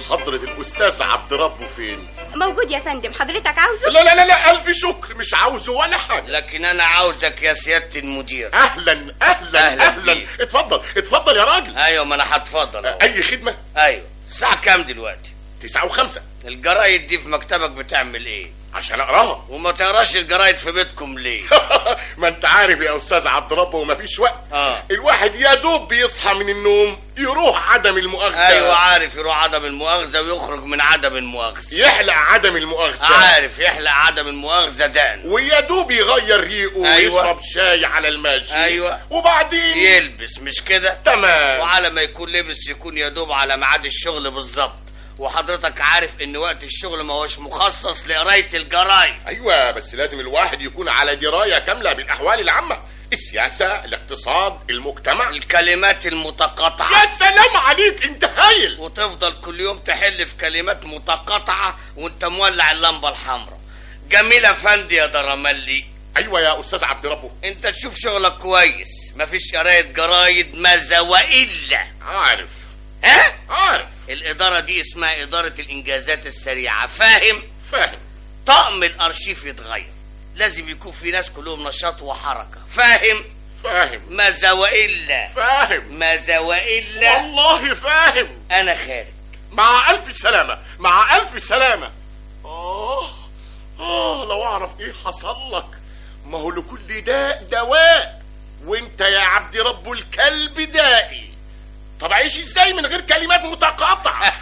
حضرة الأستاذ عبد ربه فين؟ موجود يا فندم حضرتك عاوزه لا لا لا لا ألف شكر مش عاوزه ولا حاجة لكن انا عاوزك يا سياده المدير أهلا أهلا أهلا أهلا بيك. اتفضل اتفضل يا راجل ايوه ما انا هتفضل أهو. أي خدمة؟ ايوه الساعه كام دلوقتي تسعة وخمسة الجرايد دي في مكتبك بتعمل ايه عشان أقراها وما تقراش الجرايد في بيتكم ليه ما انت عارف يا استاذ عبد ربه ومفيش وقت اه الواحد يا دوب بيصحى من النوم يروح عدم المؤاخذة ايوه عارف يروح عدم المؤاخذه ويخرج من عدم المؤاخذه يحلق عدم المؤاخذة عارف يحلق عدم المؤاخذه دقن ويا دوب يغير ريقه أيوة. ويشرب شاي على الماشي أيوة. وبعدين يلبس مش كده تمام وعلى ما يكون لبس يكون يا دوب على ميعاد الشغل بالظبط وحضرتك عارف ان وقت الشغل ما هوش مخصص لقرايه الجرايد ايوه بس لازم الواحد يكون على درايه كامله بالاحوال العامه السياسه الاقتصاد المجتمع الكلمات المتقاطعه يا سلام عليك انت هايل وتفضل كل يوم تحل في كلمات متقاطعه وانت مولع اللمبه الحمراء جميل افندي يا درملي ايوه يا استاذ عبد ربه انت تشوف شغلك كويس مفيش قرايه جرايد ماذا والا عارف ها عارف الاداره دي اسمها اداره الانجازات السريعه فاهم فاهم طقم الارشيف يتغير لازم يكون في ناس كلهم نشاط وحركه فاهم فاهم ماذا والا فاهم ماذا والا والله فاهم انا خارج مع الف سلامه مع الف سلامه اه اه لو اعرف ايه حصل لك ما هو لكل داء دواء وانت يا عبد رب الكلب دائي طب عيش ازاي من غير كلمات متقاطعه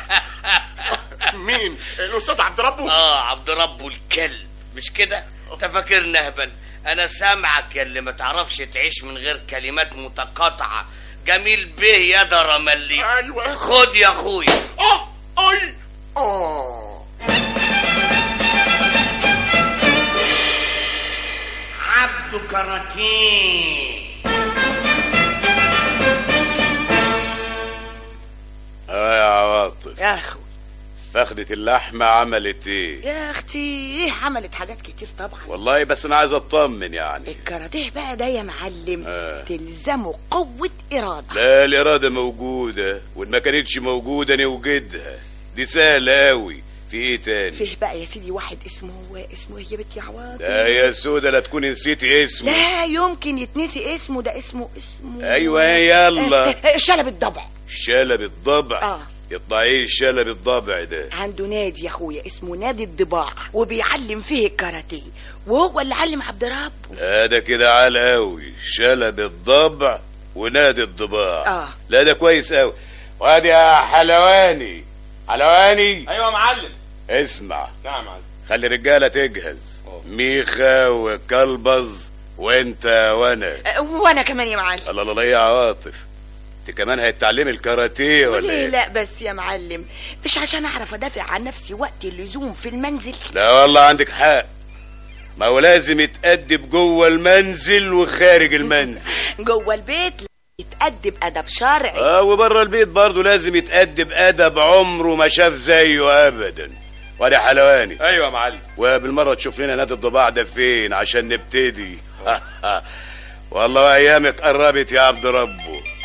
مين الاستاذ عبد ربه اه عبد ربه الكلب مش كده انت فاكرني اهبل انا سامعك يا اللي ما تعرفش تعيش من غير كلمات متقاطعه جميل به يا درملي ايوه خد يا اخويا اه اي اه عبده كراتين اه يا عواطف يا اخو فخدة اللحمة عملت ايه يا اختي ايه عملت حاجات كتير طبعا والله بس انا عايز اطمن يعني الكاراتيه بقى ده يا معلم آه. تلزمه قوة إرادة لا الإرادة موجودة وإن ما كانتش موجودة نوجدها دي سهلة أوي في إيه تاني؟ فيه بقى يا سيدي واحد اسمه اسمه إيه يا بنت يا عواطف لا يا سودة لا تكون نسيتي اسمه لا يمكن يتنسي اسمه ده اسمه اسمه أيوة يلا شلب الضبع شلب الضبع اه يطلع ايه شلب الضبع ده عنده نادي يا اخويا اسمه نادي الضباع وبيعلم فيه الكاراتيه وهو اللي علم عبد ربه لا ده كده عال أوي شلب الضبع ونادي الضباع اه لا ده كويس أوي وادي يا حلواني حلواني ايوه يا معلم اسمع نعم يا معلم خلي الرجالة تجهز ميخا وكلبز وانت وانا أه، وانا كمان يا معلم الله الله يا عواطف انت كمان هتتعلمي الكاراتيه ولا ليه ايه لا بس يا معلم مش عشان اعرف ادافع عن نفسي وقت اللزوم في المنزل لا والله عندك حق ما هو لازم يتأدب جوه المنزل وخارج المنزل جوه البيت يتأدب ادب شرعي اه وبره البيت برضه لازم يتأدب أدب عمره ما شاف زيه أبدا وادي حلواني ايوه يا معلم وبالمرة تشوف لنا نادي الضباع ده فين عشان نبتدي والله أيامك قربت يا عبد ربه